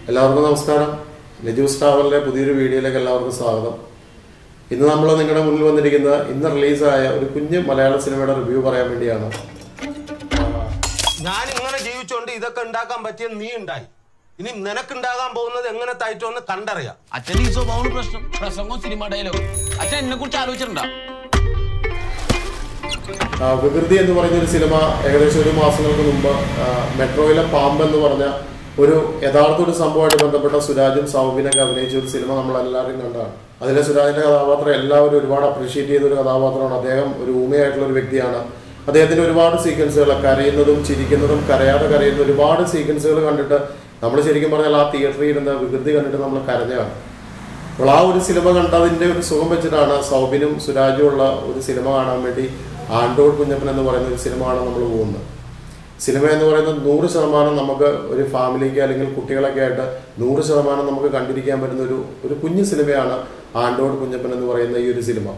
എല്ലാവർക്കും നമസ്കാരം നെജൂസ് ട്രാവലിലെ പുതിയൊരു വീഡിയോയിലേക്ക് എല്ലാവർക്കും സ്വാഗതം ഇന്ന് നമ്മൾ നിങ്ങളുടെ മുന്നിൽ വന്നിരിക്കുന്നത് ഇന്ന് റിലീസായ ഒരു കുഞ്ഞ് മലയാള സിനിമയുടെ റിവ്യൂ പറയാൻ വേണ്ടിയാണ് ഞാൻ ഇങ്ങനെ ജീവിച്ചോണ്ട് ഇതൊക്കെ ഉണ്ടാക്കാൻ പറ്റിയ നീ ഉണ്ടായി ഇനി നിനക്കുണ്ടാകാൻ പോകുന്നത് എങ്ങനെ തായിട്ടോന്ന് കണ്ടറിയാം അച്ഛൻ ഈ സ്വഭാവമാണ് പ്രശ്നം പ്രസംഗവും സിനിമ ഡയലോഗ് അച്ഛൻ എന്നെ കുറിച്ച് ആലോചിച്ചിട്ടുണ്ടോ ആ, വികൃതി എന്ന് പറയുന്ന ഒരു സിനിമ ഏകദേശം ഒരു മാസങ്ങൾക്ക് മുമ്പ് ആ, മെട്രോയിലെ പാമ്പ് എന്ന് പറഞ്ഞ ഒരു യഥാർത്ഥ ഒരു സംഭവമായിട്ട് ബന്ധപ്പെട്ട സുരാജും സൗബിനൊക്കെ അഭിനയിച്ച ഒരു സിനിമ നമ്മൾ എല്ലാവരും കണ്ടതാണ് അതിലെ സുരാജിന്റെ കഥാപാത്രം എല്ലാവരും ഒരുപാട് അപ്രീഷിയേറ്റ് ചെയ്ത ഒരു കഥാപാത്രമാണ് അദ്ദേഹം ഒരു ഊമയായിട്ടുള്ള ഒരു വ്യക്തിയാണ് അദ്ദേഹത്തിന്റെ ഒരുപാട് സീക്വൻസുകൾ കരയുന്നതും ചിരിക്കുന്നതും കരയാതെ കരയുന്ന ഒരുപാട് സീക്വൻസുകൾ കണ്ടിട്ട് നമ്മൾ ശരിക്കും പറഞ്ഞാൽ ആ തിയേറ്ററിൽ ഇരുന്ന് വികൃതി കണ്ടിട്ട് നമ്മൾ കരഞ്ഞാണ് അപ്പോൾ ആ ഒരു സിനിമ കണ്ടതിന്റെ ഒരു സുഖം വെച്ചിട്ടാണ് സൗബിനും സുരാജും ഉള്ള ഒരു സിനിമ കാണാൻ വേണ്ടി ആണ്ടോട് കുഞ്ഞപ്പൻ എന്ന് പറയുന്ന ഒരു സിനിമ കാണാൻ നമ്മൾ പോകുന്നത് സിനിമ എന്ന് പറയുന്നത് നൂറ് ശതമാനം നമുക്ക് ഒരു ഫാമിലിക്ക് അല്ലെങ്കിൽ കുട്ടികളൊക്കെ ആയിട്ട് നൂറ് ശതമാനം നമുക്ക് കണ്ടിരിക്കാൻ പറ്റുന്ന ഒരു ഒരു കുഞ്ഞു സിനിമയാണ് ആണ്ടോട് കുഞ്ഞപ്പൻ എന്ന് പറയുന്ന ഈ ഒരു സിനിമ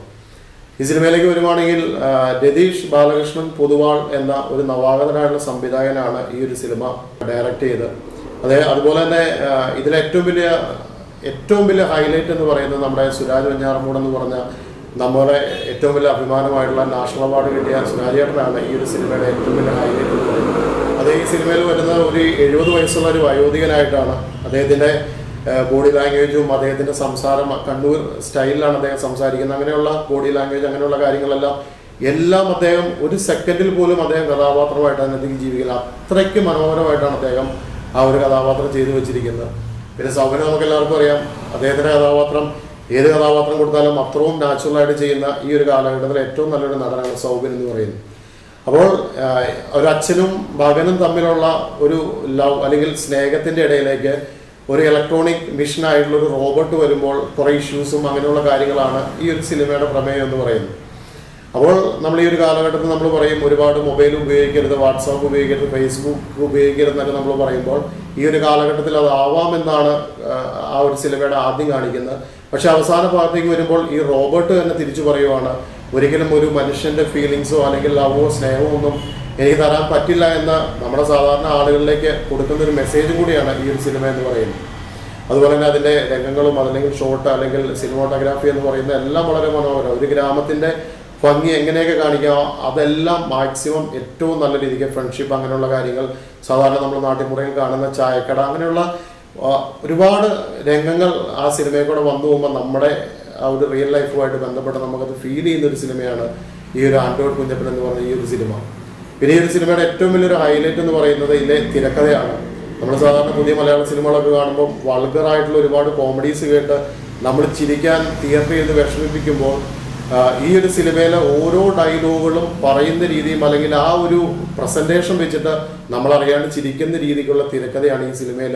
ഈ സിനിമയിലേക്ക് വരുവാണെങ്കിൽ ആ, രതീഷ് ബാലകൃഷ്ണൻ പൊതുവാൾ എന്ന ഒരു നവാഗതനായുള്ള സംവിധായകനാണ് ഈ ഒരു സിനിമ ഡയറക്റ്റ് ചെയ്തത് അതെ അതുപോലെ തന്നെ ആ, ഇതിലെ ഏറ്റവും വലിയ ഏറ്റവും വലിയ ഹൈലൈറ്റ് എന്ന് പറയുന്നത് നമ്മുടെ സുരാജ് വെഞ്ഞാറമൂട് എന്ന് പറഞ്ഞ നമ്മുടെ ഏറ്റവും വലിയ അഭിമാനമായിട്ടുള്ള നാഷണൽ അവാർഡ് കിട്ടിയ സുരാജ് ചേട്ടനാണ് ഈ ഒരു സിനിമയുടെ ഏറ്റവും വലിയ ഹൈലൈറ്റ് എന്ന് പറയുന്നത് അത് ഈ സിനിമയിൽ വരുന്ന ഒരു എഴുപത് വയസ്സുള്ള ഒരു വയോധികനായിട്ടാണ് അദ്ദേഹത്തിന്റെ ബോഡി ലാംഗ്വേജും അദ്ദേഹത്തിന്റെ സംസാരം കണ്ണൂർ സ്റ്റൈലിലാണ് അദ്ദേഹം സംസാരിക്കുന്നത് അങ്ങനെയുള്ള ബോഡി ലാംഗ്വേജ് അങ്ങനെയുള്ള കാര്യങ്ങളെല്ലാം എല്ലാം അദ്ദേഹം ഒരു സെക്കൻഡിൽ പോലും അദ്ദേഹം കഥാപാത്രമായിട്ട് അതിനകത്തേക്ക് ജീവിക്കില്ല അത്രയ്ക്ക് മനോഹരമായിട്ടാണ് അദ്ദേഹം ആ ഒരു കഥാപാത്രം ചെയ്തു വെച്ചിരിക്കുന്നത് പിന്നെ സൗബിനെ നമുക്ക് എല്ലാവർക്കും അറിയാം അദ്ദേഹത്തിന്റെ കഥാപാത്രം ഏത് കഥാപാത്രം കൊടുത്താലും അത്രയും നാച്ചുറലായിട്ട് ചെയ്യുന്ന ഈ ഒരു കാലഘട്ടത്തിൽ ഏറ്റവും നല്ലൊരു നടനാണ് സൗബിൻ എന്ന് പറയുന്നത് അപ്പോൾ ആ, ഒരു അച്ഛനും മകനും തമ്മിലുള്ള ഒരു ലവ് അല്ലെങ്കിൽ സ്നേഹത്തിന്റെ ഇടയിലേക്ക് ഒരു ഇലക്ട്രോണിക് മിഷൻ ആയിട്ടുള്ള ഒരു റോബോട്ട് വരുമ്പോൾ കുറേ ഇഷ്യൂസും അങ്ങനെയുള്ള കാര്യങ്ങളാണ് ഈ ഒരു സിനിമയുടെ പ്രമേയം എന്ന് പറയുന്നത് അപ്പോൾ നമ്മൾ ഈ ഒരു കാലഘട്ടത്തിൽ നമ്മൾ പറയും ഒരുപാട് മൊബൈൽ ഉപയോഗിക്കരുത് വാട്സാപ്പ് ഉപയോഗിക്കരുത് ഫേസ്ബുക്ക് ഉപയോഗിക്കരുത് എന്നൊക്കെ നമ്മൾ പറയുമ്പോൾ ഈ ഒരു കാലഘട്ടത്തിൽ അത് ആവാമെന്നാണ് ആ, ആ ഒരു സിനിമയുടെ ആദ്യം കാണിക്കുന്നത് പക്ഷെ അവസാന ഭാഗത്തേക്ക് വരുമ്പോൾ ഈ റോബോട്ട് തന്നെ തിരിച്ചു പറയുവാണ് ഒരിക്കലും ഒരു മനുഷ്യന്റെ ഫീലിങ്സോ അല്ലെങ്കിൽ ലവോ സ്നേഹമോ ഒന്നും എനിക്ക് തരാൻ പറ്റില്ല എന്ന് നമ്മുടെ സാധാരണ ആളുകളിലേക്ക് കൊടുക്കുന്ന ഒരു മെസ്സേജും കൂടിയാണ് ഈ ഒരു സിനിമ എന്ന് പറയുന്നത് അതുപോലെ തന്നെ അതിന്റെ രംഗങ്ങളും അതല്ലെങ്കിൽ ഷോട്ട് അല്ലെങ്കിൽ സിനിമാട്ടോഗ്രാഫി എന്ന് പറയുന്ന എല്ലാം വളരെ മനോഹരം ഒരു ഗ്രാമത്തിന്റെ ഭംഗി എങ്ങനെയൊക്കെ കാണിക്കാം അതെല്ലാം മാക്സിമം ഏറ്റവും നല്ല രീതിക്ക് ഫ്രണ്ട്ഷിപ്പ് അങ്ങനെയുള്ള കാര്യങ്ങൾ സാധാരണ നമ്മൾ നാട്ടിൻപുറയിൽ കാണുന്ന ചായക്കട അങ്ങനെയുള്ള ആ, ഒരുപാട് രംഗങ്ങൾ ആ സിനിമയിൽ കൂടെ വന്നു പോകുമ്പോൾ നമ്മുടെ ആ ഒരു റിയൽ ലൈഫുമായിട്ട് ബന്ധപ്പെട്ട് നമുക്കത് ഫീൽ ചെയ്യുന്ന ഒരു സിനിമയാണ് ഈ ഒരു ആൻഡ്രോയിഡ് കുഞ്ഞപ്പൻ എന്ന് പറഞ്ഞ ഈ ഒരു സിനിമ പിന്നെ ഈ ഒരു സിനിമയുടെ ഏറ്റവും വലിയൊരു ഹൈലൈറ്റ് എന്ന് പറയുന്നത് ഇതിലെ തിരക്കഥയാണ് നമ്മൾ സാധാരണ പുതിയ മലയാള സിനിമകളൊക്കെ കാണുമ്പോൾ വൾഗർ ആയിട്ടുള്ള ഒരുപാട് കോമഡീസ് കേട്ട് നമ്മൾ ചിരിക്കാൻ തിയേറ്ററിൽ നിന്ന് വിഷമിപ്പിക്കുമ്പോൾ ആ, ഈ ഒരു സിനിമയിലെ ഓരോ ഡയലോഗുകളും പറയുന്ന രീതിയും അല്ലെങ്കിൽ ആ ഒരു പ്രസന്റേഷൻ വെച്ചിട്ട് നമ്മൾ അറിയാണ്ട് ചിരിക്കുന്ന രീതിക്കുള്ള തിരക്കഥയാണ് ഈ സിനിമയിൽ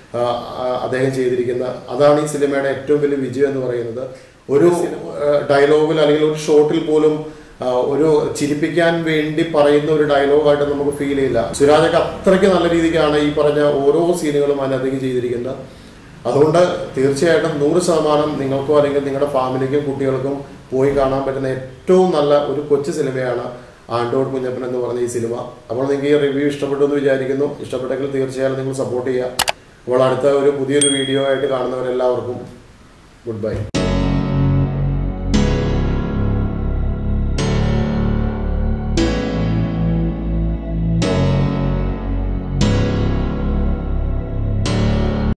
അദ്ദേഹം ചെയ്തിരിക്കുന്നത് അതാണ് ഈ സിനിമയുടെ ഏറ്റവും വലിയ വിജയം എന്ന് പറയുന്നത് ഒരു ഡയലോഗിൽ അല്ലെങ്കിൽ ഒരു ഷോട്ടിൽ പോലും ആ, ഒരു ചിരിപ്പിക്കാൻ വേണ്ടി പറയുന്ന ഒരു ഡയലോഗായിട്ട് നമുക്ക് ഫീൽ ചെയ്യില്ല സുരാജൊക്കെ അത്രയ്ക്ക് നല്ല രീതിക്കാണ് ഈ പറഞ്ഞ ഓരോ സീനുകളും അതിനകത്തേക്ക് ചെയ്തിരിക്കുന്നത് അതുകൊണ്ട് തീർച്ചയായിട്ടും നൂറ് ശതമാനം നിങ്ങൾക്കോ അല്ലെങ്കിൽ നിങ്ങളുടെ ഫാമിലിക്കും കുട്ടികൾക്കും പോയി കാണാൻ പറ്റുന്ന ഏറ്റവും നല്ല ഒരു കൊച്ചു സിനിമയാണ് ആണ്ടോട് കുഞ്ഞപ്പൻ എന്ന് പറഞ്ഞ ഈ സിനിമ അപ്പോൾ നിങ്ങൾക്ക് ഈ റിവ്യൂ ഇഷ്ടപ്പെട്ടു എന്ന് വിചാരിക്കുന്നു ഇഷ്ടപ്പെട്ടെങ്കിൽ തീർച്ചയായും നിങ്ങൾ സപ്പോർട്ട് ചെയ്യുക അപ്പോൾ അടുത്ത ഒരു പുതിയൊരു വീഡിയോ ആയിട്ട് കാണുന്നവരെല്ലാവർക്കും ഗുഡ് ബൈ